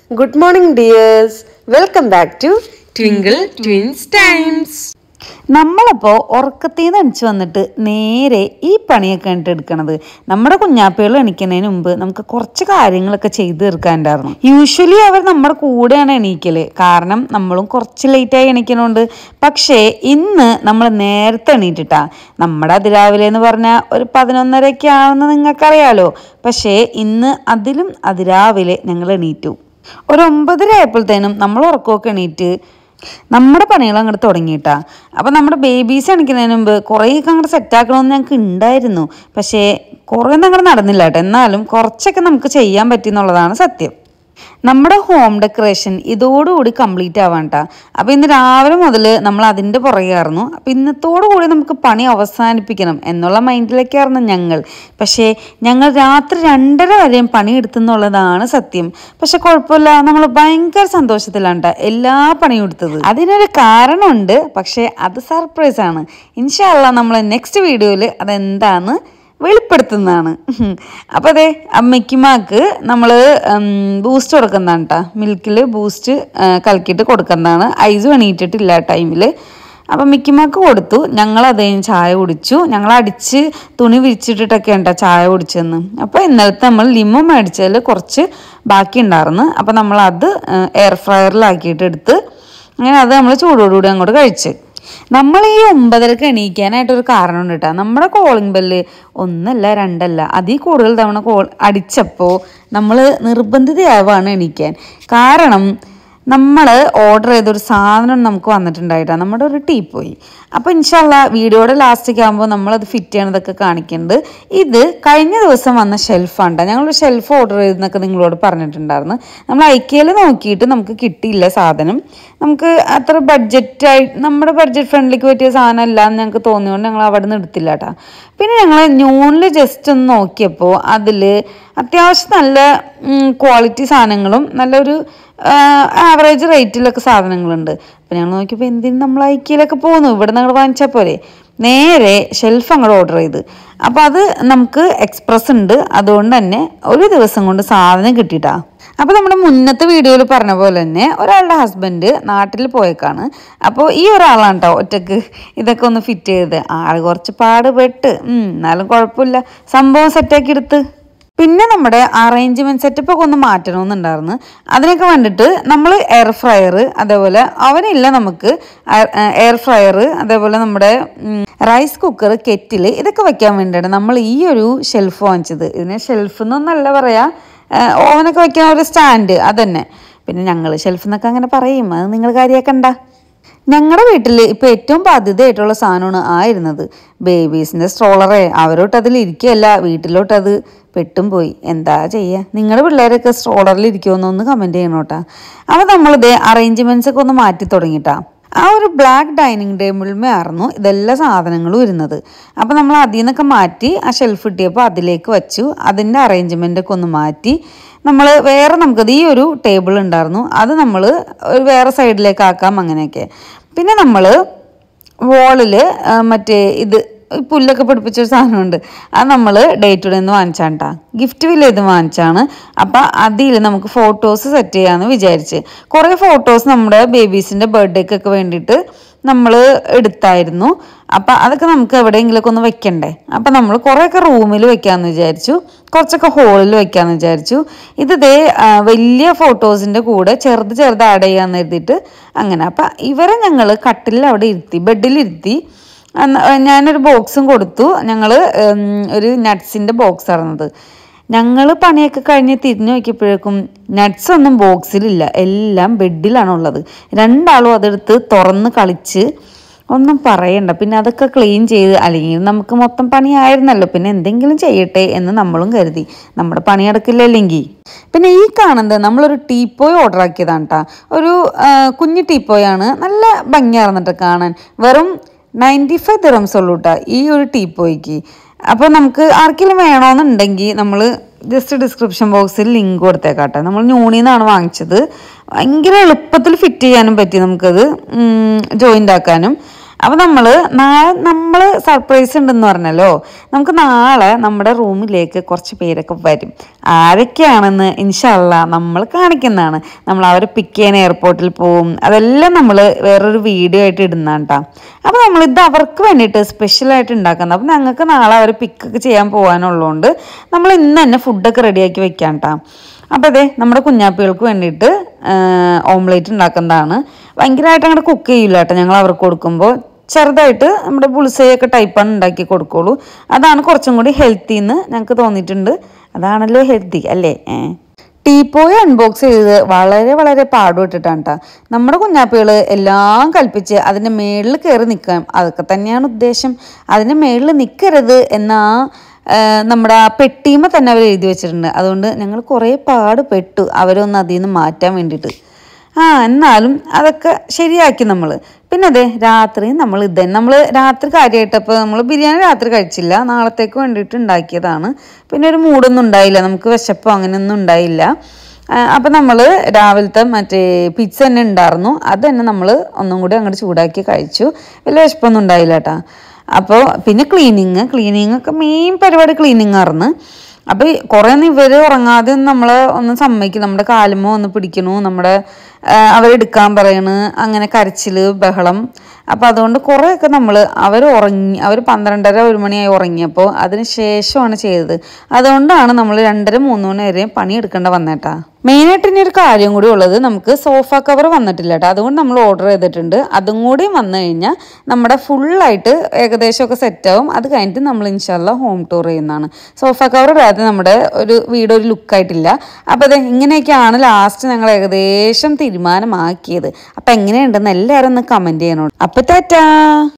good morning dears welcome back to twinkle twins times നമ്മളപ്പോൾ ഉറക്കത്തിൽ നിന്ന് എണിച്ച് വന്നിട്ട് നേരെ ഈ പണിയൊക്കെ കണ്ടിട്ട് എടുക്കണത് നമ്മുടെ കുഞ്ഞാപ്പകൾ എണീക്കുന്നതിന് മുമ്പ് നമുക്ക് കുറച്ച് കാര്യങ്ങളൊക്കെ ചെയ്ത് തീർക്കാനുണ്ടായിരുന്നു യൂഷ്വലി അവർ നമ്മുടെ കൂടെയാണ് എണീക്കല് കാരണം നമ്മളും കുറച്ച് ലേറ്റായി എണീക്കണോണ്ട് പക്ഷേ ഇന്ന് നമ്മൾ നേരത്തെ എണീറ്റിട്ടാ നമ്മുടെ അതിരാവിലെ എന്ന് പറഞ്ഞാൽ ഒരു പതിനൊന്നരയൊക്കെ ആവുന്ന നിങ്ങൾക്കറിയാലോ പക്ഷേ ഇന്ന് അതിലും അതിരാവിലെ ഞങ്ങൾ എണീറ്റു ഒരു ഒമ്പതര ആയപ്പോഴത്തേനും നമ്മൾ ഉറക്കമൊക്കെ എണീറ്റ് നമ്മുടെ പണികൾ അങ്ങോട്ട് തുടങ്ങിയിട്ടാ അപ്പം നമ്മുടെ ബേബീസ് എണിക്കുന്നതിന് മുമ്പ് കുറേയൊക്കെ അങ്ങോട്ട് സെറ്റാക്കണമെന്ന് ഞങ്ങൾക്ക് ഉണ്ടായിരുന്നു പക്ഷേ കുറേ ഒന്നും അങ്ങോട്ട് നടന്നില്ല കേട്ടോ എന്നാലും കുറച്ചൊക്കെ നമുക്ക് ചെയ്യാൻ പറ്റി എന്നുള്ളതാണ് സത്യം നമ്മുടെ ഹോം ഡെക്കറേഷൻ ഇതോടുകൂടി കംപ്ലീറ്റ് ആവാണ്ട അപ്പോൾ ഇന്ന് രാവിലെ മുതൽ നമ്മൾ അതിൻ്റെ പുറകെയായിരുന്നു അപ്പോൾ ഇന്നത്തോടു കൂടി നമുക്ക് പണി അവസാനിപ്പിക്കണം എന്നുള്ള മൈൻഡിലേക്കായിരുന്നു ഞങ്ങൾ പക്ഷേ ഞങ്ങൾ രാത്രി രണ്ടര വരെയും പണിയെടുത്തെന്നുള്ളതാണ് സത്യം പക്ഷെ കുഴപ്പമില്ല നമ്മൾ ഭയങ്കര സന്തോഷത്തിലാണ് ട്ടോ എല്ലാ പണിയും എടുത്തത് അതിനൊരു കാരണമുണ്ട് പക്ഷേ അത് സർപ്രൈസ് ആണ് ഇൻഷാല്ല നമ്മൾ നെക്സ്റ്റ് വീഡിയോയിൽ അതെന്താന്ന് വെളിപ്പെടുത്തുന്നതാണ് അപ്പോൾ അതെ അമ്മയ്ക്കുമാക്ക് നമ്മൾ ബൂസ്റ്റ് കൊടുക്കുന്നതാണ് കേട്ടോ മിൽക്കിൽ ബൂസ്റ്റ് കലക്കിയിട്ട് കൊടുക്കുന്നതാണ് ഐസ് എണീറ്റിട്ടില്ല ആ ടൈമിൽ അപ്പം മിക്കിമാക്ക് കൊടുത്തു ഞങ്ങൾ അതേ ചായ കുടിച്ചു ഞങ്ങൾ അടിച്ച് തുണി വിരിച്ചിട്ടിട്ടൊക്കെ ഉണ്ടാ ചായ കുടിച്ചെന്ന് അപ്പോൾ ഇന്നലത്തെ നമ്മൾ ലിമോ മേടിച്ചതിൽ കുറച്ച് ബാക്കി ഉണ്ടായിരുന്നു അപ്പോൾ നമ്മൾ അത് എയർ ഫ്രയറിലാക്കിയിട്ട് എടുത്ത് അങ്ങനെ അത് നമ്മൾ ചൂടോടുകൂടി അങ്ങോട്ട് കഴിച്ച് നമ്മൾ ഈ ഒമ്പതരക്ക് എണീക്കാനായിട്ട് ഒരു കാരണമുണ്ട് കേട്ടോ നമ്മുടെ കോളിംഗ് ബെല്ല് ഒന്നല്ല രണ്ടല്ല അതിൽ കൂടുതൽ തവണ കോൾ അടിച്ചപ്പോൾ നമ്മൾ നിർബന്ധിതയാവാണ് എണീക്കാൻ കാരണം നമ്മൾ ഓർഡർ ചെയ്തൊരു സാധനം നമുക്ക് വന്നിട്ടുണ്ടായിട്ടാ നമ്മുടെ ഒരു ടീ പോയി അപ്പോൾ ഇൻഷാല്ല വീഡിയോയുടെ ലാസ്റ്റൊക്കെ ആകുമ്പോൾ നമ്മളത് ഫിറ്റ് ചെയ്യണതൊക്കെ കാണിക്കുന്നുണ്ട് ഇത് കഴിഞ്ഞ ദിവസം വന്ന ഷെൽഫാണ് ഞങ്ങളൊരു ഷെൽഫ് ഓർഡർ ചെയ്തെന്നൊക്കെ നിങ്ങളോട് പറഞ്ഞിട്ടുണ്ടായിരുന്നു നമ്മൾ ഐക്യയിൽ നോക്കിയിട്ട് നമുക്ക് കിട്ടിയില്ല സാധനം നമുക്ക് അത്ര ബഡ്ജറ്റായി നമ്മുടെ ബഡ്ജറ്റ് ഫ്രണ്ട്ലിക്ക് പറ്റിയ സാധനം അല്ല എന്ന് ഞങ്ങൾക്ക് തോന്നിയോണ്ട് ഞങ്ങൾ അവിടെ നിന്ന് എടുത്തില്ല കേട്ടോ പിന്നെ ഞങ്ങൾ ന്യൂണിൽ ജസ്റ്റ് ഒന്ന് നോക്കിയപ്പോൾ അതിൽ അത്യാവശ്യം നല്ല ക്വാളിറ്റി സാധനങ്ങളും നല്ലൊരു ആവറേജ് റേറ്റിലൊക്കെ സാധനങ്ങളുണ്ട് അപ്പം ഞങ്ങൾ നോക്കിയപ്പോൾ എന്തിനും നമ്മൾ ഐക്യയിലൊക്കെ പോകുന്നു ഇവിടെ നിന്ന് വാങ്ങിച്ചാൽ പോരെ നേരെ ഷെൽഫ് അങ്ങോട്ട് ഓർഡർ ചെയ്ത് അപ്പോൾ അത് നമുക്ക് എക്സ്പ്രസ് ഉണ്ട് അതുകൊണ്ട് തന്നെ ഒരു ദിവസം കൊണ്ട് സാധനം കിട്ടിയിട്ടാ അപ്പോൾ നമ്മുടെ മുന്നത്തെ വീഡിയോയിൽ പറഞ്ഞ പോലെ തന്നെ ഒരാളുടെ ഹസ്ബൻഡ് നാട്ടിൽ പോയേക്കാണ് അപ്പോൾ ഈ ഒരാളാണ് കേട്ടോ ഒറ്റക്ക് ഇതൊക്കെ ഒന്ന് ഫിറ്റ് ചെയ്ത് ആൾ കുറച്ച് പാടുപെട്ട് ഉം, എന്നാലും കുഴപ്പമില്ല സംഭവം സെറ്റാക്കി എടുത്ത് പിന്നെ നമ്മുടെ അറേഞ്ച്മെന്റ് സെറ്റപ്പ് ഒക്കെ ഒന്ന് മാറ്റണമെന്നുണ്ടായിരുന്നു അതിനൊക്കെ വേണ്ടിയിട്ട് നമ്മൾ എയർ ഫ്രയർ അതേപോലെ അവനില്ല നമുക്ക് എയർ ഫ്രയർ അതേപോലെ നമ്മുടെ റൈസ് കുക്കർ കെറ്റിൽ ഇതൊക്കെ വെക്കാൻ വേണ്ടിയാണ് നമ്മൾ ഈ ഒരു ഷെൽഫ് വാങ്ങിച്ചത് ഇതിനെ ഷെൽഫ് എന്നൊന്നല്ല പറയാ ഓവനൊക്കെ വെക്കാൻ ഒരു സ്റ്റാൻഡ് അതന്നെ പിന്നെ ഞങ്ങൾ ഷെൽഫ് എന്നൊക്കെ അങ്ങനെ പറയും അത് നിങ്ങൾ കാര്യമാക്കണ്ട ഞങ്ങളുടെ വീട്ടിൽ ഇപ്പോൾ ഏറ്റവും ബാധ്യതയായിട്ടുള്ള സാധനമാണ് ആയിരുന്നത് ബേബീസിൻ്റെ സ്ട്രോളറെ അവരോട്ട് അതിൽ ഇരിക്കുകയല്ല വീട്ടിലോട്ട് അത് പെട്ടും പോയി എന്താ ചെയ്യുക നിങ്ങളുടെ പിള്ളേരൊക്കെ സ്ട്രോളറിൽ ഇരിക്കുമെന്നൊന്ന് കമൻറ്റ് ചെയ്യണം കേട്ടോ അപ്പോൾ നമ്മളിത് അറേഞ്ച്മെൻറ്റ്സ് ഒക്കെ ഒന്ന് മാറ്റി തുടങ്ങിയിട്ടാ ആ ഒരു ബ്ലാക്ക് ഡൈനിങ് ടേബിളിമേ ആയിരുന്നു ഇതെല്ലാ സാധനങ്ങളും ഇരുന്നത് അപ്പോൾ നമ്മൾ അതിൽ നിന്നൊക്കെ മാറ്റി ആ ഷെൽഫ് കിട്ടിയപ്പോൾ അതിലേക്ക് വെച്ചു അതിൻ്റെ അറേഞ്ച്മെൻ്റ് ഒക്കെ ഒന്ന് മാറ്റി നമ്മൾ വേറെ നമുക്കത് ഈ ഒരു ടേബിൾ ഉണ്ടായിരുന്നു അത് നമ്മൾ ഒരു വേറെ സൈഡിലേക്ക് ആക്കാം അങ്ങനെയൊക്കെ പിന്നെ നമ്മൾ വോളിൽ മറ്റേ ഇത് ഈ പുല്ലൊക്കെ പിടിപ്പിച്ചൊരു സാധനമുണ്ട് അത് നമ്മൾ ഡേ ടു ഡേ നിന്ന് വാങ്ങിച്ചാണ്ടാ ഗിഫ്റ്റ് വില്ല ഇത് വാങ്ങിച്ചാണ് അപ്പം അതിൽ നമുക്ക് ഫോട്ടോസ് സെറ്റ് ചെയ്യാമെന്ന് വിചാരിച്ച് കുറേ ഫോട്ടോസ് നമ്മുടെ ബേബീസിൻ്റെ ബർത്ത്ഡേക്കൊക്കെ വേണ്ടിയിട്ട് നമ്മൾ എടുത്തായിരുന്നു അപ്പം അതൊക്കെ നമുക്ക് എവിടെയെങ്കിലുമൊക്കെ ഒന്ന് വെക്കണ്ടേ അപ്പം നമ്മൾ കുറേയൊക്കെ റൂമിൽ വെക്കാമെന്ന് വിചാരിച്ചു കുറച്ചൊക്കെ ഹോളിൽ വെക്കാമെന്ന് വിചാരിച്ചു ഇത് ദേ ആ, വലിയ ഫോട്ടോസിൻ്റെ കൂടെ ചെറുത് ചെറുത് ആഡ് ചെയ്യാമെന്ന് എഴുതിയിട്ട് അങ്ങനെ അപ്പം ഇവരെ ഞങ്ങൾ കട്ടിലിൽ അവിടെ ഇരുത്തി ബെഡിലിരുത്തി അന്ന് ഞാനൊരു ബോക്സും കൊടുത്തു ഞങ്ങൾ ഒരു നട്ട്സിൻ്റെ ബോക്സ് ആയിരുന്നത് ഞങ്ങൾ പണിയൊക്കെ കഴിഞ്ഞ് തിരിഞ്ഞു നോക്കിയപ്പോഴേക്കും നട്ട്സ് ഒന്നും ബോക്സിലില്ല എല്ലാം ബെഡിലാണ് ഉള്ളത് രണ്ടാളും അതെടുത്ത് തുറന്ന് കളിച്ച് ഒന്നും പറയണ്ട പിന്നെ അതൊക്കെ ക്ലീൻ ചെയ്ത് അല്ലെങ്കിൽ നമുക്ക് മൊത്തം പണിയായിരുന്നല്ലോ പിന്നെ എന്തെങ്കിലും ചെയ്യട്ടെ എന്ന് നമ്മളും കരുതി നമ്മുടെ പണി നടക്കില്ലല്ലെങ്കിൽ പിന്നെ ഈ കാണുന്നത് നമ്മളൊരു ടീപ്പോയ് ഓർഡർ ആക്കിയതാണ് കേട്ടോ ഒരു ആ, കുഞ്ഞു ടീപ്പോയാണ് നല്ല ഭംഗിയായിരുന്നു കേട്ടോ കാണാൻ വെറും നയൻറ്റി ഫൈവ് ദിറംസ് ഉള്ളൂ കേട്ടോ ഈ ഒരു ടീപ്പോയ്ക്ക് അപ്പോൾ നമുക്ക് ആർക്കെങ്കിലും വേണമെന്നുണ്ടെങ്കിൽ നമ്മൾ ജസ്റ്റ് ഡിസ്ക്രിപ്ഷൻ ബോക്സിൽ ലിങ്ക് കൊടുത്തേക്കാട്ടെ നമ്മൾ ന്യൂണിന്നാണ് വാങ്ങിച്ചത് ഭയങ്കര എളുപ്പത്തിൽ ഫിറ്റ് ചെയ്യാനും പറ്റി നമുക്കത് ജോയിൻ്റ് ആക്കാനും അപ്പോൾ നമ്മൾ നാളെ നമ്മൾ സർപ്രൈസ് ഉണ്ടെന്ന് പറഞ്ഞല്ലോ നമുക്ക് നാളെ നമ്മുടെ റൂമിലേക്ക് കുറച്ച് പേരൊക്കെ വരും ആരൊക്കെയാണെന്ന് ഇൻഷല്ല നമ്മൾ കാണിക്കുന്നതാണ് നമ്മൾ അവരെ പിക്ക് ചെയ്യാൻ എയർപോർട്ടിൽ പോവും അതെല്ലാം നമ്മൾ വേറൊരു വീഡിയോ ആയിട്ട് ഇടുന്നതാണ് കേട്ടോ അപ്പോൾ നമ്മൾ ഇത് അവർക്ക് വേണ്ടിയിട്ട് സ്പെഷ്യലായിട്ട് ഉണ്ടാക്കുന്നത് അപ്പോൾ ഞങ്ങൾക്ക് നാളെ അവരെ പിക്കൊക്കെ ചെയ്യാൻ പോകാനുള്ളതുകൊണ്ട് നമ്മൾ ഇന്ന് തന്നെ ഫുഡൊക്കെ റെഡിയാക്കി വെക്കാം കേട്ടോ അപ്പോൾ അതെ നമ്മുടെ കുഞ്ഞാപ്പികൾക്ക് വേണ്ടിയിട്ട് ഓംലേറ്റ് ഉണ്ടാക്കുന്നതാണ് ഭയങ്കരമായിട്ട് അങ്ങോട്ട് കുക്ക് ചെയ്യില്ല കേട്ടോ ഞങ്ങൾ അവർക്ക് കൊടുക്കുമ്പോൾ ചെറുതായിട്ട് നമ്മുടെ പുളിസയൊക്കെ ടൈപ്പാണ് ഉണ്ടാക്കി കൊടുക്കുള്ളൂ അതാണ് കുറച്ചും കൂടി ഹെൽത്തി എന്ന് ഞങ്ങൾക്ക് തോന്നിയിട്ടുണ്ട് അതാണല്ലോ ഹെൽത്തി അല്ലേ ഏ ടീപ്പോയി അൺബോക്സ് ചെയ്ത് വളരെ വളരെ പാടുപെട്ടിട്ടാണ് കേട്ടോ നമ്മുടെ കുഞ്ഞാപ്പികൾ എല്ലാം കൽപ്പിച്ച് അതിൻ്റെ മേളിൽ കയറി നിൽക്കാം അതൊക്കെ തന്നെയാണ് ഉദ്ദേശം അതിൻ്റെ മേളിൽ നിൽക്കരുത് എന്നാ ആ, നമ്മുടെ ആ പെട്ടിമ തന്നെ അവർ എഴുതി വെച്ചിട്ടുണ്ട് അതുകൊണ്ട് ഞങ്ങൾ കുറേ പാടുപെട്ടു അവരൊന്ന് അതിൽ നിന്ന് മാറ്റാൻ വേണ്ടിയിട്ട് ആ എന്നാലും അതൊക്കെ ശരിയാക്കി നമ്മൾ പിന്നെ അതെ രാത്രി നമ്മൾ ഇത് നമ്മൾ രാത്രി കാര്യമായിട്ട് അപ്പോൾ നമ്മൾ ബിരിയാണി രാത്രി കഴിച്ചില്ല നാളത്തേക്ക് വേണ്ടിയിട്ട് ഉണ്ടാക്കിയതാണ് പിന്നെ ഒരു മൂടൊന്നും ഉണ്ടായില്ല നമുക്ക് വിശപ്പോ അങ്ങനെയൊന്നും ഉണ്ടായില്ല അപ്പം നമ്മൾ രാവിലത്തെ മറ്റേ പിസ്സ തന്നെ ഉണ്ടായിരുന്നു അത് തന്നെ നമ്മൾ ഒന്നും കൂടി അങ്ങോട്ട് ചൂടാക്കി കഴിച്ചു വലിയ വിശപ്പൊന്നും ഉണ്ടായില്ല കേട്ടോ അപ്പോൾ പിന്നെ ക്ലീനിങ് ക്ലീനിങ് ഒക്കെ മെയിൻ പരിപാടി ക്ലീനിങ് ആയിരുന്നു അപ്പോൾ കുറേ ഒന്നും ഇവർ ഉറങ്ങാതെ നമ്മൾ ഒന്ന് സമ്മതിക്കും നമ്മുടെ കാലുമോ ഒന്ന് പിടിക്കണു നമ്മുടെ ആ, അവരെടുക്കാൻ പറയണ് അങ്ങനെ കരച്ചിൽ ബഹളം അപ്പോൾ അതുകൊണ്ട് കുറേയൊക്കെ നമ്മൾ അവർ ഉറങ്ങി അവർ പന്ത്രണ്ടര ഒരു മണിയായി ഉറങ്ങിയപ്പോൾ അതിന് ശേഷമാണ് ചെയ്തത് അതുകൊണ്ടാണ് നമ്മൾ രണ്ടര മൂന്ന് മണി വരെ പണിയെടുക്കേണ്ട വന്നേട്ടാ മെയിനായിട്ട് ഇനി ഒരു കാര്യം കൂടി ഉള്ളത് നമുക്ക് സോഫ കവർ വന്നിട്ടില്ല കേട്ടോ അതുകൊണ്ട് നമ്മൾ ഓർഡർ ചെയ്തിട്ടുണ്ട് അതും കൂടി വന്നു കഴിഞ്ഞാൽ നമ്മുടെ ഫുള്ളായിട്ട് ഏകദേശമൊക്കെ സെറ്റാവും അത് കഴിഞ്ഞിട്ട് നമ്മൾ ഇൻഷാല്ല ഹോം ടൂർ ചെയ്യുന്നതാണ് സോഫ കവർ ഇടാതെ നമ്മുടെ ഒരു വീട് ഒരു ലുക്കായിട്ടില്ല അപ്പോൾ അതെ ഇങ്ങനെയൊക്കെയാണ് ലാസ്റ്റ് ഞങ്ങൾ ഏകദേശം തീരുമാനമാക്കിയത് അപ്പം എങ്ങനെയുണ്ടെന്ന് എല്ലാവരും ഒന്ന് കമൻറ്റ് ചെയ്യണോട് അപ്പോൾ ടാറ്റാ